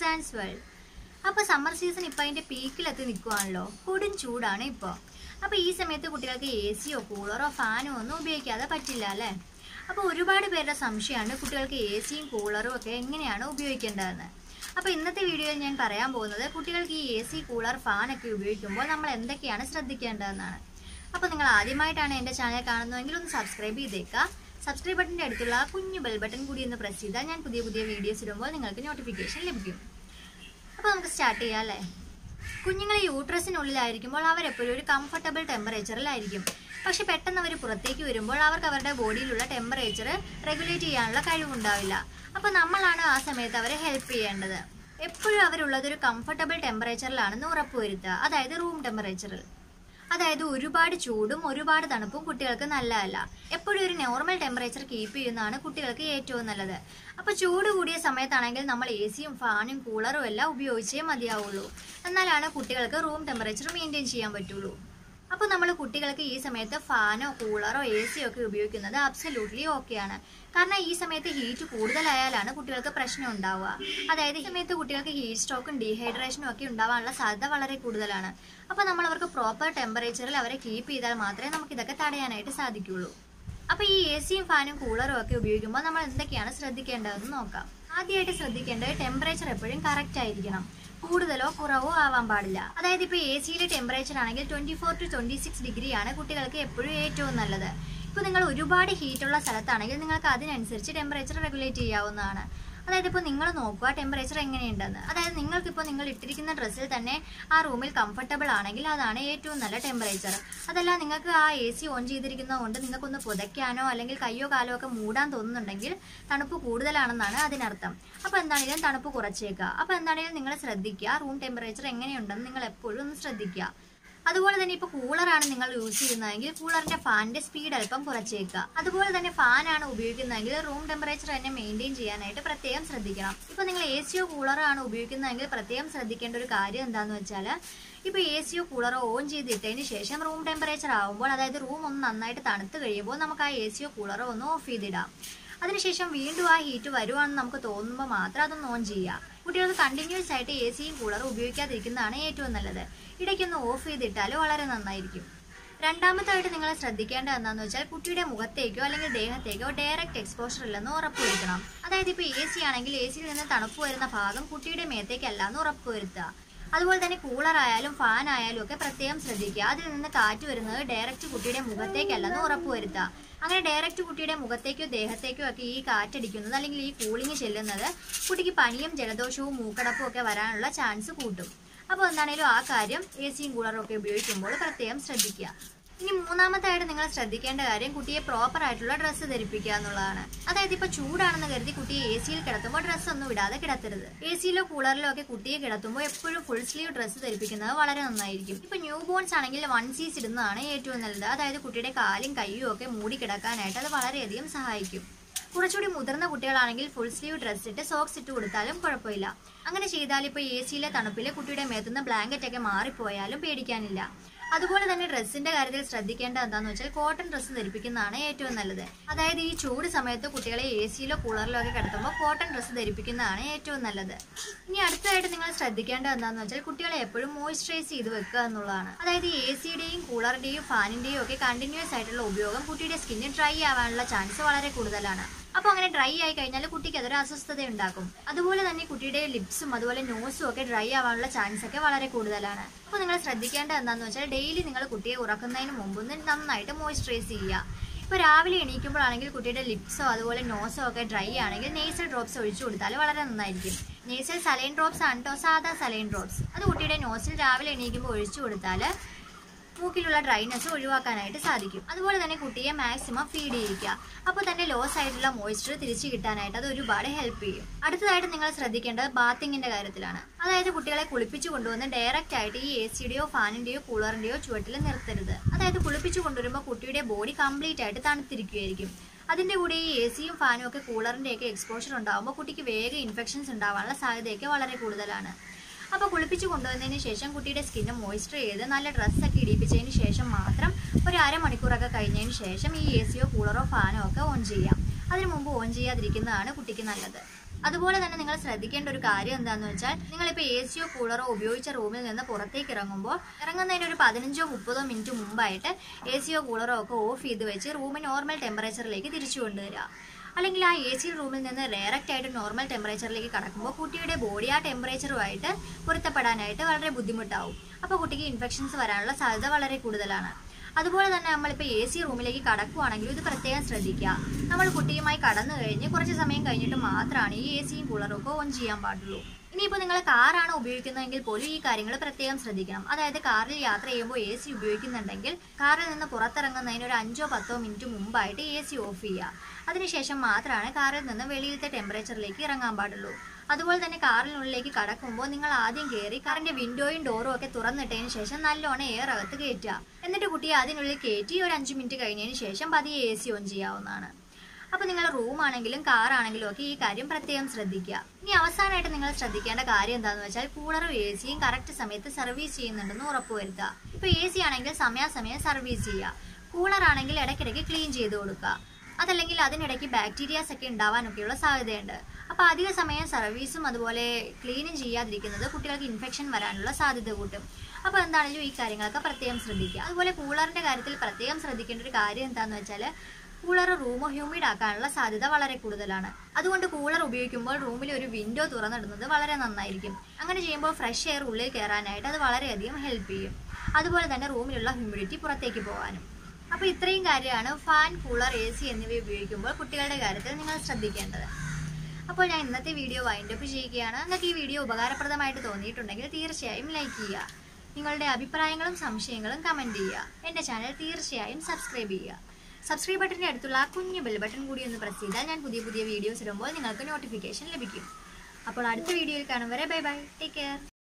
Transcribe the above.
സുസാൻസ് world അപ്പോൾ summer season ഇപ്പോൾ അതിൻ്റെ പീക്കിലെത്തി നിൽക്കുവാണല്ലോ കൊടും ചൂടാണ് ഇപ്പോൾ അപ്പോൾ ഈ സമയത്ത് കുട്ടികൾക്ക് എ സിയോ കൂളറോ ഫാനോ ഒന്നും ഉപയോഗിക്കാതെ പറ്റില്ല അല്ലേ അപ്പോൾ ഒരുപാട് പേരുടെ സംശയമാണ് കുട്ടികൾക്ക് എ സിയും കൂളറും ഒക്കെ എങ്ങനെയാണ് ഉപയോഗിക്കേണ്ടതെന്ന് അപ്പോൾ ഇന്നത്തെ വീഡിയോയിൽ ഞാൻ പറയാൻ പോകുന്നത് കുട്ടികൾക്ക് ഈ എ സി കൂളർ ഫാനൊക്കെ ഉപയോഗിക്കുമ്പോൾ നമ്മൾ എന്തൊക്കെയാണ് ശ്രദ്ധിക്കേണ്ടതെന്നാണ് അപ്പോൾ നിങ്ങൾ ആദ്യമായിട്ടാണ് എൻ്റെ ചാനൽ കാണുന്നതെങ്കിൽ ഒന്ന് സബ്സ്ക്രൈബ് ചെയ്തേക്കുക സബ്സ്ക്രൈബ് ബട്ടൻ്റെ അടുത്തുള്ള ആ കുഞ്ഞു ബെൽ ബട്ടൺ കൂടി ഒന്ന് പ്രസ് ചെയ്താൽ ഞാൻ പുതിയ പുതിയ വീഡിയോസ് ഇടുമ്പോൾ നിങ്ങൾക്ക് നോട്ടിഫിക്കേഷൻ ലഭിക്കും അപ്പോൾ നമുക്ക് സ്റ്റാർട്ട് ചെയ്യാം അല്ലേ കുഞ്ഞുങ്ങൾ യൂട്രസിനുള്ളിലായിരിക്കുമ്പോൾ അവരെപ്പോഴും ഒരു കംഫർട്ടബിൾ ടെമ്പറേച്ചറിലായിരിക്കും പക്ഷെ പെട്ടെന്ന് അവർ പുറത്തേക്ക് വരുമ്പോൾ അവർക്ക് അവരുടെ ബോഡിയിലുള്ള ടെമ്പറേച്ചർ റെഗുലേറ്റ് ചെയ്യാനുള്ള കഴിവുണ്ടാവില്ല അപ്പോൾ നമ്മളാണ് ആ സമയത്ത് അവരെ ഹെൽപ്പ് ചെയ്യേണ്ടത് എപ്പോഴും അവരുള്ളത് ഒരു കംഫർട്ടബിൾ ടെമ്പറേച്ചറിലാണെന്ന് ഉറപ്പുവരുത്തുക അതായത് റൂം ടെമ്പറേച്ചറിൽ അതായത് ഒരുപാട് ചൂടും ഒരുപാട് തണുപ്പും കുട്ടികൾക്ക് നല്ലതല്ല എപ്പോഴും ഒരു നോർമൽ ടെമ്പറേച്ചർ കീപ്പ് ചെയ്യുന്നതാണ് കുട്ടികൾക്ക് ഏറ്റവും നല്ലത് അപ്പോൾ ചൂട് കൂടിയ സമയത്താണെങ്കിൽ നമ്മൾ എ സിയും ഫാനും കൂളറും എല്ലാം ഉപയോഗിച്ചേ മതിയാവുള്ളൂ എന്നാലാണ് കുട്ടികൾക്ക് റൂം ടെമ്പറേച്ചർ മെയിൻറ്റെയിൻ ചെയ്യാൻ പറ്റുള്ളൂ അപ്പോൾ നമ്മൾ കുട്ടികൾക്ക് ഈ സമയത്ത് ഫാനോ കൂളറോ എ സിയോ ഒക്കെ ഉപയോഗിക്കുന്നത് അബ്സല്യൂട്ട്ലി ഓക്കെയാണ് കാരണം ഈ സമയത്ത് ഹീറ്റ് കൂടുതലായാലാണ് കുട്ടികൾക്ക് പ്രശ്നം ഉണ്ടാവുക അതായത് ഈ സമയത്ത് കുട്ടികൾക്ക് ഹീറ്റ് സ്ട്രോക്കും ഡീഹൈഡ്രേഷനും ഒക്കെ ഉണ്ടാവാനുള്ള സാധ്യത വളരെ കൂടുതലാണ് അപ്പോൾ നമ്മൾ അവർക്ക് പ്രോപ്പർ ടെമ്പറേച്ചറിൽ അവരെ കീപ്പ് ചെയ്താൽ മാത്രമേ നമുക്ക് ഇതൊക്കെ തടയാനായിട്ട് സാധിക്കുള്ളൂ അപ്പോൾ ഈ എ സിയും ഫാനും കൂളറും ഒക്കെ ഉപയോഗിക്കുമ്പോൾ നമ്മൾ എന്തൊക്കെയാണ് ശ്രദ്ധിക്കേണ്ടതെന്ന് നോക്കാം ആദ്യമായിട്ട് ശ്രദ്ധിക്കേണ്ടത് ടെമ്പറേച്ചർ എപ്പോഴും കറക്റ്റ് ആയിരിക്കണം കൂടുതലോ കുറവോ ആവാൻ പാടില്ല അതായത് ഇപ്പോൾ എ സിയിലെ ടെമ്പറേച്ചർ ആണെങ്കിൽ twenty four to twenty six ഡിഗ്രിയാണ് കുട്ടികൾക്ക് എപ്പോഴും ഏറ്റവും നല്ലത് ഇപ്പോൾ നിങ്ങൾ ഒരുപാട് ഹീറ്റുള്ള സ്ഥലത്താണെങ്കിൽ നിങ്ങൾക്ക് അതിനനുസരിച്ച് ടെമ്പറേച്ചർ റെഗുലേറ്റ് ചെയ്യാവുന്നതാണ് അതായത് ഇപ്പോൾ നിങ്ങൾ നോക്കുക ടെമ്പറേച്ചർ എങ്ങനെയുണ്ടെന്ന് അതായത് നിങ്ങൾക്കിപ്പോൾ നിങ്ങൾ ഇട്ടിരിക്കുന്ന ഡ്രസ്സിൽ തന്നെ ആ റൂമിൽ കംഫർട്ടബിൾ ആണെങ്കിൽ അതാണ് ഏറ്റവും നല്ല ടെമ്പറേച്ചർ അതല്ല നിങ്ങൾക്ക് ആ എ സി ഓൺ ചെയ്തിരിക്കുന്നത് കൊണ്ട് നിങ്ങൾക്കൊന്ന് പുതയ്ക്കാനോ അല്ലെങ്കിൽ കയ്യോ കാലോ ഒക്കെ മൂടാൻ തോന്നുന്നുണ്ടെങ്കിൽ തണുപ്പ് കൂടുതലാണെന്നാണ് അതിനർത്ഥം അപ്പോൾ എന്താണെങ്കിലും തണുപ്പ് കുറച്ചേക്കുക അപ്പോൾ എന്താണെങ്കിലും നിങ്ങൾ ശ്രദ്ധിക്കുക റൂം ടെമ്പറേച്ചർ എങ്ങനെയുണ്ടെന്ന് നിങ്ങൾ എപ്പോഴും ഒന്ന് ശ്രദ്ധിക്കുക അതുപോലെ തന്നെ ഇപ്പോൾ കൂളറാണ് നിങ്ങൾ യൂസ് ചെയ്യുന്നതെങ്കിൽ കൂളറിന്റെ ഫാനിന്റെ സ്പീഡ് അല്പം കുറച്ചേക്കുക അതുപോലെ തന്നെ ഫാനാണ് ഉപയോഗിക്കുന്നതെങ്കിൽ റൂം ടെമ്പറേച്ചർ തന്നെ മെയിൻറ്റെയിൻ ചെയ്യാനായിട്ട് പ്രത്യേകം ശ്രദ്ധിക്കണം ഇപ്പോൾ നിങ്ങൾ എ സിയോ കൂളറോ ആണ് ഉപയോഗിക്കുന്നതെങ്കിൽ പ്രത്യേകം ശ്രദ്ധിക്കേണ്ട ഒരു കാര്യം എന്താണെന്ന് വെച്ചാൽ ഇപ്പോൾ എ സിയോ കൂളറോ ഓൺ ചെയ്തിട്ടതിന് ശേഷം റൂം ടെമ്പറേച്ചർ ആകുമ്പോൾ അതായത് റൂം ഒന്ന് നന്നായിട്ട് തണുത്ത് കഴിയുമ്പോൾ നമുക്ക് ആ എ സിയോ കൂളറോ ഒന്ന് ഓഫ് ചെയ്തിടാം അതിനുശേഷം വീണ്ടും ആ ഹീറ്റ് വരുവാണെന്ന് നമുക്ക് തോന്നുമ്പോൾ മാത്രം അതൊന്ന് ഓൺ ചെയ്യുക കുട്ടികൾക്ക് കണ്ടിന്യൂസ് ആയിട്ട് എ സിയും കൂളറും ഉപയോഗിക്കാതിരിക്കുന്നതാണ് ഏറ്റവും നല്ലത് ഇടയ്ക്കൊന്ന് ഓഫ് ചെയ്തിട്ടാൽ വളരെ നന്നായിരിക്കും രണ്ടാമതായിട്ട് നിങ്ങൾ ശ്രദ്ധിക്കേണ്ടത് എന്താണെന്ന് വെച്ചാൽ കുട്ടിയുടെ മുഖത്തേക്കോ അല്ലെങ്കിൽ ദേഹത്തേക്കോ ഡയറക്റ്റ് എക്സ്പോഷർ ഇല്ലെന്ന് ഉറപ്പുവരുത്തണം അതായത് ഇപ്പോൾ എ സി ആണെങ്കിൽ എ സിയിൽ നിന്ന് തണുപ്പ് വരുന്ന ഭാഗം കുട്ടിയുടെ മേത്തേക്കല്ല എന്ന് ഉറപ്പുവരുത്തുക അതുപോലെ തന്നെ കൂളർ ആയാലും ഫാൻ ആയാലും ഒക്കെ പ്രത്യേകം ശ്രദ്ധിക്കുക അതിൽ നിന്ന് കാറ്റ് വരുന്നത് ഡയറക്റ്റ് കുട്ടിയുടെ മുഖത്തേക്കല്ലെന്ന് ഉറപ്പുവരുത്തുക അങ്ങനെ ഡയറക്റ്റ് കുട്ടിയുടെ മുഖത്തേക്കോ ദേഹത്തേക്കോ ഒക്കെ ഈ കാറ്റടിക്കുന്നത് അല്ലെങ്കിൽ ഈ കൂളിംഗ് ചെല്ലുന്നത് കുട്ടിക്ക് പനിയും ജലദോഷവും മൂക്കടപ്പും ഒക്കെ വരാനുള്ള ചാൻസ് കൂട്ടും അപ്പോൾ എന്താണേലും ആ കാര്യം എ സിയും കൂളറും ഒക്കെ ഉപയോഗിക്കുമ്പോൾ പ്രത്യേകം ശ്രദ്ധിക്കുക ഇനി മൂന്നാമതായിട്ട് നിങ്ങൾ ശ്രദ്ധിക്കേണ്ട കാര്യം കുട്ടിയെ പ്രോപ്പർ ആയിട്ടുള്ള ഡ്രസ്സ് ധരിപ്പിക്കുക എന്നുള്ളതാണ് അതായത് ഇപ്പോൾ ചൂടാണെന്ന് കരുതി കുട്ടിയെ എ സിയിൽ കിടത്തുമ്പോൾ ഡ്രസ്സ് ഒന്നും ഇടാതെ കിടത്തരുത് എ സിയിലോ കൂളറിലോ ഒക്കെ കുട്ടിയെ കിടത്തുമ്പോൾ എപ്പോഴും ഫുൾ സ്ലീവ് ഡ്രസ്സ് ധരിപ്പിക്കുന്നത് വളരെ നന്നായിരിക്കും ഇപ്പോൾ ന്യൂ ബോൺസ് ആണെങ്കിൽ വൺ സീസ് ഇടുന്നതാണ് ഏറ്റവും നല്ലത് അതായത് കുട്ടിയുടെ കാലും കയ്യും ഒക്കെ മൂടി കിടക്കാനായിട്ട് അത് വളരെയധികം സഹായിക്കും കുറച്ചുകൂടി മുതിർന്ന കുട്ടികളാണെങ്കിൽ ഫുൾ സ്ലീവ് ഡ്രസ് ഇട്ട് സോക്സ് ഇട്ട് കൊടുത്താലും കുഴപ്പമില്ല അങ്ങനെ ചെയ്താൽ ഇപ്പോൾ എ സിയിലെ തണുപ്പിൽ കുട്ടിയുടെ മേത്തുനിന്ന് ബ്ലാങ്കറ്റ് ഒക്കെ മാറിപ്പോയാലും പേടിക്കാനില്ല അതുപോലെ തന്നെ ഡ്രസ്സിന്റെ കാര്യത്തിൽ ശ്രദ്ധിക്കേണ്ടത് എന്താണെന്ന് വെച്ചാൽ കോട്ടൺ ഡ്രസ്സ് ധരിപ്പിക്കുന്നതാണ് ഏറ്റവും നല്ലത് അതായത് ഈ ചൂട് സമയത്ത് കുട്ടികളെ എ സിയിലോ കൂളറിലോ ഒക്കെ കിടത്തുമ്പോൾ കോട്ടൺ ഡ്രസ്സ് ധരിപ്പിക്കുന്നതാണ് ഏറ്റവും നല്ലത് ഇനി അടുത്തതായിട്ട് നിങ്ങൾ ശ്രദ്ധിക്കേണ്ടത് എന്താണെന്ന് വെച്ചാൽ കുട്ടികളെ എപ്പോഴും മോയ്സ്ചറൈസ് ചെയ്ത് വെക്കുക എന്നുള്ളതാണ് അതായത് എ സിയുടെയും കൂളറിന്റെയും ഫാനിന്റെയും ഒക്കെ കണ്ടിന്യൂസ് ആയിട്ടുള്ള ഉപയോഗം കുട്ടിയുടെ സ്കിന്ന് ഡ്രൈ ആവാനുള്ള ചാൻസ് വളരെ കൂടുതലാണ് അപ്പോൾ അങ്ങനെ ഡ്രൈ ആയി കഴിഞ്ഞാൽ കുട്ടിക്ക് അതൊരു അസ്വസ്ഥത ഉണ്ടാക്കും അതുപോലെ തന്നെ കുട്ടിയുടെ ലിപ്സും അതുപോലെ നോസും ഒക്കെ ഡ്രൈ ആവാനുള്ള ചാൻസ് ഒക്കെ വളരെ കൂടുതലാണ് അപ്പോൾ നിങ്ങൾ ശ്രദ്ധിക്കേണ്ടത് എന്താണെന്ന് വെച്ചാൽ ഡെയിലി നിങ്ങൾ കുട്ടിയെ ഉറക്കുന്നതിന് മുമ്പ് ഒന്ന് നന്നായിട്ട് മോയ്സ്ചറൈസ് ചെയ്യുക ഇപ്പോൾ രാവിലെ എണീക്കുമ്പോഴാണെങ്കിൽ കുട്ടിയുടെ ലിപ്സോ അതുപോലെ നോസോ ഒക്കെ ഡ്രൈ ആണെങ്കിൽ നെയ്സൽ ഡ്രോപ്സ് ഒഴിച്ചു കൊടുത്താൽ വളരെ നന്നായിരിക്കും നെയ്സൽ സലൈൻ ഡ്രോപ്സ് ആണ് കേട്ടോ സാധാ സലൈൻ ഡ്രോപ്സ് അത് കുട്ടിയുടെ നോസിൽ രാവിലെ എണീക്കുമ്പോൾ ഒഴിച്ചു കൊടുത്താൽ മൂക്കിലുള്ള ഡ്രൈനെസ് ഒഴിവാക്കാനായിട്ട് സാധിക്കും അതുപോലെ തന്നെ കുട്ടിയെ മാക്സിമം ഫീഡ് ചെയ്യിക്കുക അപ്പോൾ തന്നെ ലോസ് ആയിട്ടുള്ള മോയ്സ്ചർ തിരിച്ചു കിട്ടാനായിട്ട് അത് ഒരുപാട് ഹെൽപ്പ് ചെയ്യും അടുത്തതായിട്ട് നിങ്ങൾ ശ്രദ്ധിക്കേണ്ടത് ബാത്തിങ്ങിന്റെ കാര്യത്തിലാണ് അതായത് കുട്ടികളെ കുളിപ്പിച്ചു കൊണ്ടുവന്ന് ഡയറക്റ്റ് ആയിട്ട് ഈ എ സിയുടെയോ ഫാനിന്റെയോ കൂളറിന്റെയോ ചുവട്ടിൽ നിർത്തരുത് അതായത് കുളിപ്പിച്ചു കൊണ്ടുവരുമ്പോൾ കുട്ടിയുടെ ബോഡി കംപ്ലീറ്റ് ആയിട്ട് തണുത്തിരിക്കുകയായിരിക്കും അതിന്റെ കൂടെ ഈ എ സിയും ഫാനും ഒക്കെ കൂളറിന്റെ ഒക്കെ എക്സ്പോഷർ ഉണ്ടാകുമ്പോൾ കുട്ടിക്ക് വേഗം ഇൻഫെക്ഷൻസ് ഉണ്ടാവാനുള്ള സാധ്യതയൊക്കെ വളരെ കൂടുതലാണ് അപ്പോൾ കുളിപ്പിച്ച് കൊണ്ടുവന്നതിന് ശേഷം കുട്ടിയുടെ സ്കിന്ന് മോയ്സ്ചർ ചെയ്ത് നല്ല ഡ്രസ്സൊക്കെ ഇടിപ്പിച്ചതിന് ശേഷം മാത്രം ഒരു അരമണിക്കൂറൊക്കെ കഴിഞ്ഞതിന് ശേഷം ഈ എ സിയോ കൂളറോ ഫാനോ ഒക്കെ ഓൺ ചെയ്യാം അതിനു മുമ്പ് ഓൺ ചെയ്യാതിരിക്കുന്നതാണ് കുട്ടിക്ക് നല്ലത് അതുപോലെ തന്നെ നിങ്ങൾ ശ്രദ്ധിക്കേണ്ട ഒരു കാര്യം എന്താണെന്ന് വെച്ചാൽ നിങ്ങളിപ്പോൾ എ സിയോ കൂളറോ ഉപയോഗിച്ച റൂമിൽ നിന്ന് പുറത്തേക്ക് ഇറങ്ങുമ്പോൾ ഇറങ്ങുന്നതിന് ഒരു പതിനഞ്ചോ മുപ്പതോ മിനിറ്റ് മുമ്പായിട്ട് എ സിയോ കൂളറോ ഒക്കെ ഓഫ് ചെയ്ത് വെച്ച് റൂം നോർമൽ ടെമ്പറേച്ചറിലേക്ക് തിരിച്ചു കൊണ്ടുവരിക അല്ലെങ്കിൽ ആ എ സി റൂമിൽ നിന്ന് ഡയറക്റ്റ് ആയിട്ട് നോർമൽ ടെമ്പറേച്ചറിലേക്ക് കടക്കുമ്പോൾ കുട്ടിയുടെ ബോഡി ആ ടെമ്പറേച്ചറുമായിട്ട് പൊരുത്തപ്പെടാനായിട്ട് വളരെ ബുദ്ധിമുട്ടാവും അപ്പോൾ കുട്ടിക്ക് ഇൻഫെക്ഷൻസ് വരാനുള്ള സാധ്യത വളരെ കൂടുതലാണ് അതുപോലെ തന്നെ നമ്മളിപ്പോൾ എ സി റൂമിലേക്ക് കടക്കുവാണെങ്കിൽ ഇത് പ്രത്യേകം ശ്രദ്ധിക്കുക നമ്മൾ കുട്ടിയുമായി കടന്നു കഴിഞ്ഞ് കുറച്ച് സമയം കഴിഞ്ഞിട്ട് മാത്രമാണ് ഈ എ സിയും കൂളറും ഒക്കെ ഓൺ ചെയ്യാൻ പാടുള്ളൂ ഇനിയിപ്പോൾ നിങ്ങൾ കാറാണ് ഉപയോഗിക്കുന്നതെങ്കിൽ പോലും ഈ കാര്യങ്ങൾ പ്രത്യേകം ശ്രദ്ധിക്കണം അതായത് കാറിൽ യാത്ര ചെയ്യുമ്പോൾ എ സി ഉപയോഗിക്കുന്നുണ്ടെങ്കിൽ കാറിൽ നിന്ന് പുറത്തിറങ്ങുന്നതിന് ഒരു അഞ്ചോ പത്തോ മിനിറ്റ് മുമ്പായിട്ട് എ സി ഓഫ് ചെയ്യുക അതിനുശേഷം മാത്രമാണ് കാറിൽ നിന്ന് വെളിയിലത്തെ ടെമ്പറേച്ചറിലേക്ക് ഇറങ്ങാൻ പാടുള്ളൂ അതുപോലെ തന്നെ കാറിനുള്ളിലേക്ക് കടക്കുമ്പോൾ നിങ്ങൾ ആദ്യം കയറി കാറിന്റെ വിൻഡോയും ഡോറും ഒക്കെ തുറന്നിട്ടതിന് ശേഷം നല്ലോണം എയർ അകത്ത് കയറ്റുക എന്നിട്ട് കുട്ടിയെ അതിനുള്ളിൽ കയറ്റി ഒരു അഞ്ച് മിനിറ്റ് കഴിഞ്ഞതിന് ശേഷം പതിയെ എ സി ഓൺ ചെയ്യാവുന്നതാണ് അപ്പോൾ നിങ്ങൾ റൂം ആണെങ്കിലും കാർ ആണെങ്കിലും ഒക്കെ ഈ കാര്യം പ്രത്യേകം ശ്രദ്ധിക്കുക ഇനി അവസാനമായിട്ട് നിങ്ങൾ ശ്രദ്ധിക്കേണ്ട കാര്യം എന്താണെന്ന് വെച്ചാൽ കൂളറും എ സിയും കറക്റ്റ് സമയത്ത് സർവീസ് ചെയ്യുന്നുണ്ടെന്ന് ഉറപ്പുവരുത്തുക ഇപ്പോൾ എ സി ആണെങ്കിൽ സമയാസമയം സർവീസ് ചെയ്യുക കൂളർ ആണെങ്കിൽ ഇടയ്ക്കിടയ്ക്ക് ക്ലീൻ ചെയ്ത് കൊടുക്കുക അതല്ലെങ്കിൽ അതിനിടയ്ക്ക് ബാക്ടീരിയാസ് ഒക്കെ ഉണ്ടാവാനൊക്കെയുള്ള സാധ്യതയുണ്ട് അപ്പോൾ അധിക സമയം സർവീസും അതുപോലെ ക്ലീനും ചെയ്യാതിരിക്കുന്നത് കുട്ടികൾക്ക് ഇൻഫെക്ഷൻ വരാനുള്ള സാധ്യത കൂട്ടും അപ്പോൾ എന്താണെങ്കിലും ഈ കാര്യങ്ങളൊക്കെ പ്രത്യേകം ശ്രദ്ധിക്കുക അതുപോലെ കൂളറിന്റെ കാര്യത്തിൽ പ്രത്യേകം ശ്രദ്ധിക്കേണ്ട ഒരു കാര്യം എന്താണെന്ന് വെച്ചാൽ കൂളർ റൂം ഹ്യൂമിഡ് ആക്കാനുള്ള സാധ്യത വളരെ കൂടുതലാണ് അതുകൊണ്ട് കൂളർ ഉപയോഗിക്കുമ്പോൾ റൂമിൽ ഒരു വിൻഡോ തുറന്നിടുന്നത് വളരെ നന്നായിരിക്കും അങ്ങനെ ചെയ്യുമ്പോൾ ഫ്രഷ് എയർ ഉള്ളിൽ കയറാനായിട്ട് അത് വളരെയധികം ഹെൽപ്പ് ചെയ്യും അതുപോലെ തന്നെ റൂമിലുള്ള ഹ്യൂമിഡിറ്റി പുറത്തേക്ക് പോകാനും അപ്പോൾ ഇത്രയും കാര്യമാണ് ഫാൻ കൂളർ എ സി എന്നിവ ഉപയോഗിക്കുമ്പോൾ കുട്ടികളുടെ കാര്യത്തിൽ നിങ്ങൾ ശ്രദ്ധിക്കേണ്ടത് അപ്പോൾ ഞാൻ ഇന്നത്തെ വീഡിയോ വൈൻഡപ്പ് ചെയ്യുകയാണ് നിങ്ങൾക്ക് ഈ വീഡിയോ ഉപകാരപ്രദമായിട്ട് തോന്നിയിട്ടുണ്ടെങ്കിൽ തീർച്ചയായും ലൈക്ക് ചെയ്യുക നിങ്ങളുടെ അഭിപ്രായങ്ങളും സംശയങ്ങളും കമൻറ്റ് ചെയ്യുക എൻ്റെ ചാനൽ തീർച്ചയായും സബ്സ്ക്രൈബ് ചെയ്യുക സബ്സ്ക്രൈബ് ബട്ടൻ്റെ അടുത്തുള്ള ആ കുഞ്ഞു ബെൽ ബട്ടൺ കൂടി ഒന്ന് പ്രസ് ചെയ്താൽ ഞാൻ പുതിയ പുതിയ വീഡിയോസ് ഇടുമ്പോൾ നിങ്ങൾക്ക് നോട്ടിഫിക്കേഷൻ ലഭിക്കും അപ്പോൾ അടുത്ത വീഡിയോയിൽ കാണും വരെ ബൈ ബൈ ടേക്ക് കെയർ